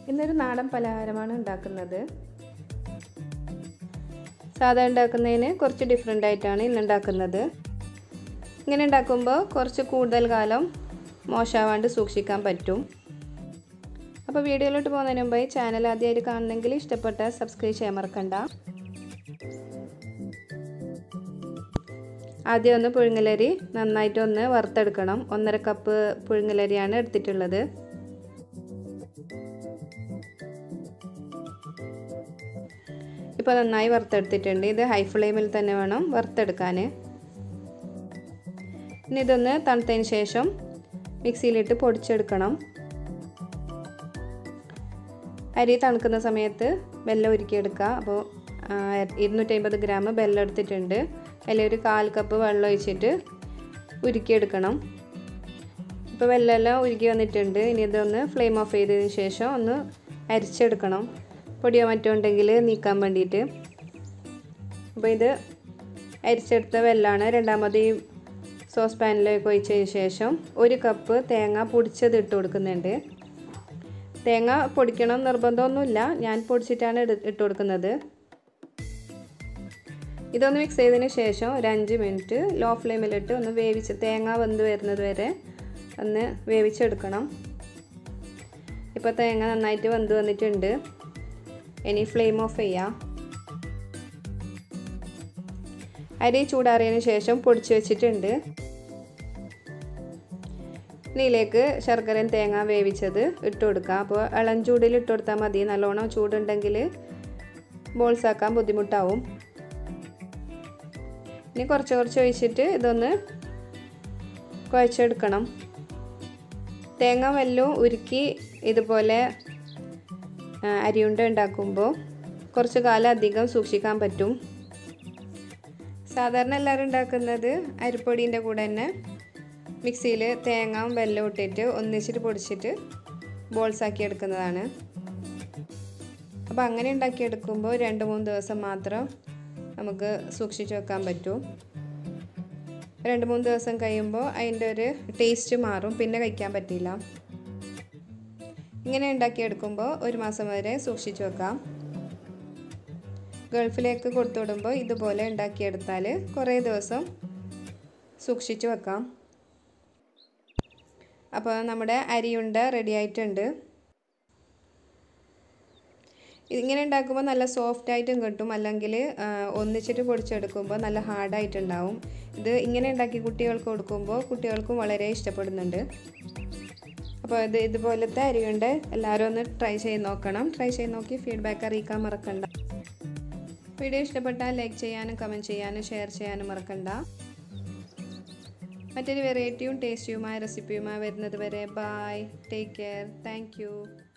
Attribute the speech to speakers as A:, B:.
A: ഇന്നൊരു നാടൻ പലഹാരമാണ് ഉണ്ടാക്കുന്നത് സാധാ ഉണ്ടാക്കുന്നതിന് കുറച്ച് ഡിഫറെൻ്റ് ആയിട്ടാണ് ഇന്ന് ഉണ്ടാക്കുന്നത് ഇങ്ങനെ ഉണ്ടാക്കുമ്പോൾ കുറച്ച് കൂടുതൽ കാലം മോശമാവാണ്ട് സൂക്ഷിക്കാൻ പറ്റും അപ്പോൾ വീഡിയോയിലോട്ട് പോകുന്നതിന് മുമ്പായി ചാനൽ ആദ്യമായിട്ട് കാണുന്നെങ്കിൽ ഇഷ്ടപ്പെട്ട സബ്സ്ക്രൈബ് ചെയ്യാൻ മറക്കണ്ട ആദ്യം ഒന്ന് പുഴുങ്ങലരി നന്നായിട്ട് ഒന്ന് വറുത്തെടുക്കണം ഒന്നര കപ്പ് പുഴുങ്ങലരിയാണ് എടുത്തിട്ടുള്ളത് ഇപ്പോൾ നന്നായി വറുത്തെടുത്തിട്ടുണ്ട് ഇത് ഹൈ ഫ്ലെയിമിൽ തന്നെ വേണം വറുത്തെടുക്കാൻ ഇനി ഇതൊന്ന് തണുത്തതിന് ശേഷം മിക്സിയിലിട്ട് പൊടിച്ചെടുക്കണം അരി തണുക്കുന്ന സമയത്ത് വെല്ലം ഉരുക്കിയെടുക്കുക അപ്പോൾ ഇരുന്നൂറ്റമ്പത് ഗ്രാം വെല്ലം എടുത്തിട്ടുണ്ട് അതിൽ ഒരു കാൽ കപ്പ് വെള്ളം ഒഴിച്ചിട്ട് ഉരുക്കിയെടുക്കണം ഇപ്പോൾ വെല്ലമെല്ലാം ഉരുക്കി വന്നിട്ടുണ്ട് ഇനി ഇതൊന്ന് ഫ്ലെയിം ഓഫ് ചെയ്തതിന് ശേഷം ഒന്ന് അരിച്ചെടുക്കണം പൊടിയോ മറ്റോ ഉണ്ടെങ്കിൽ നീക്കാൻ വേണ്ടിയിട്ട് അപ്പോൾ ഇത് അരിച്ചെടുത്ത വെല്ലമാണ് രണ്ടാമത് ഈ സോസ് പാനിലേക്ക് ഒഴിച്ചതിന് ശേഷം ഒരു കപ്പ് തേങ്ങ പൊടിച്ചത് ഇട്ട് കൊടുക്കുന്നുണ്ട് തേങ്ങ പൊടിക്കണം നിർബന്ധമൊന്നുമില്ല ഞാൻ പൊടിച്ചിട്ടാണ് ഇട്ട് കൊടുക്കുന്നത് ഇതൊന്ന് മിക്സ് ചെയ്തതിന് ശേഷം ഒരു അഞ്ച് മിനിറ്റ് ലോ ഫ്ലെയിമിലിട്ട് ഒന്ന് വേവിച്ച് തേങ്ങ വെന്ത് വരുന്നത് വരെ ഒന്ന് വേവിച്ചെടുക്കണം ഇപ്പോൾ തേങ്ങ നന്നായിട്ട് വെന്ത് വന്നിട്ടുണ്ട് ഇനി ഫ്ലെയിം ഓഫ് ചെയ്യാം അരി ചൂടാറിയതിന് ശേഷം പൊടിച്ച് വെച്ചിട്ടുണ്ട് ഇതിലേക്ക് ശർക്കരയും തേങ്ങ വേവിച്ചത് ഇട്ട് കൊടുക്കുക അപ്പോൾ ഇളം ചൂടിൽ ഇട്ട് കൊടുത്താൽ മതി നല്ലോണം ചൂടുണ്ടെങ്കിൽ ബോൾസ് ആക്കാൻ ബുദ്ധിമുട്ടാവും ഇനി കുറച്ച് കുറച്ച് ഒഴിച്ചിട്ട് ഇതൊന്ന് കുഴച്ചെടുക്കണം തേങ്ങ വെല്ലം ഉരുക്കി ഇതുപോലെ അരിയുണ്ട ഉണ്ടാക്കുമ്പോൾ കുറച്ച് കാലം അധികം സൂക്ഷിക്കാൻ പറ്റും സാധാരണ എല്ലാവരും ഉണ്ടാക്കുന്നത് അരിപ്പൊടീൻ്റെ കൂടെ തന്നെ മിക്സിയിൽ തേങ്ങ വെല്ലം ഇട്ടിട്ട് ഒന്നിച്ചിട്ട് പൊടിച്ചിട്ട് ബോൾസ് ആക്കി എടുക്കുന്നതാണ് അപ്പോൾ അങ്ങനെ ഉണ്ടാക്കിയെടുക്കുമ്പോൾ രണ്ട് മൂന്ന് ദിവസം മാത്രം നമുക്ക് സൂക്ഷിച്ച് വെക്കാൻ പറ്റും രണ്ട് മൂന്ന് ദിവസം കഴിയുമ്പോൾ അതിൻ്റെ ഒരു ടേസ്റ്റ് മാറും പിന്നെ കഴിക്കാൻ പറ്റില്ല ഇങ്ങനെ ഉണ്ടാക്കിയെടുക്കുമ്പോൾ ഒരു മാസം വരെ സൂക്ഷിച്ച് വെക്കാം ഗൾഫിലേക്ക് കൊടുത്തു വിടുമ്പോൾ ഇതുപോലെ ഉണ്ടാക്കിയെടുത്താൽ കുറേ ദിവസം സൂക്ഷിച്ച് വെക്കാം അപ്പോൾ നമ്മുടെ അരിയുണ്ട റെഡി ആയിട്ടുണ്ട് ഇങ്ങനെ ഉണ്ടാക്കുമ്പോൾ നല്ല സോഫ്റ്റ് ആയിട്ടും കിട്ടും അല്ലെങ്കിൽ ഒന്നിച്ചിട്ട് പൊടിച്ചെടുക്കുമ്പോൾ നല്ല ഹാർഡായിട്ടുണ്ടാവും ഇത് ഇങ്ങനെ ഉണ്ടാക്കി കുട്ടികൾക്ക് കൊടുക്കുമ്പോൾ കുട്ടികൾക്കും വളരെ ഇഷ്ടപ്പെടുന്നുണ്ട് അപ്പോൾ ഇത് ഇതുപോലത്തെ അരിയുണ്ട് എല്ലാവരും ഒന്ന് ട്രൈ ചെയ്ത് നോക്കണം ട്രൈ ചെയ്ത് നോക്കി ഫീഡ്ബാക്ക് അറിയിക്കാൻ മറക്കണ്ട വീഡിയോ ഇഷ്ടപ്പെട്ടാൽ ലൈക്ക് ചെയ്യാനും കമൻറ്റ് ചെയ്യാനും ഷെയർ ചെയ്യാനും മറക്കണ്ട മറ്റൊരു വെറൈറ്റിയും ടേസ്റ്റിയുമായ റെസിപ്പിയുമായി വരുന്നത് വരെ ബായ് ടേക്ക് കെയർ താങ്ക്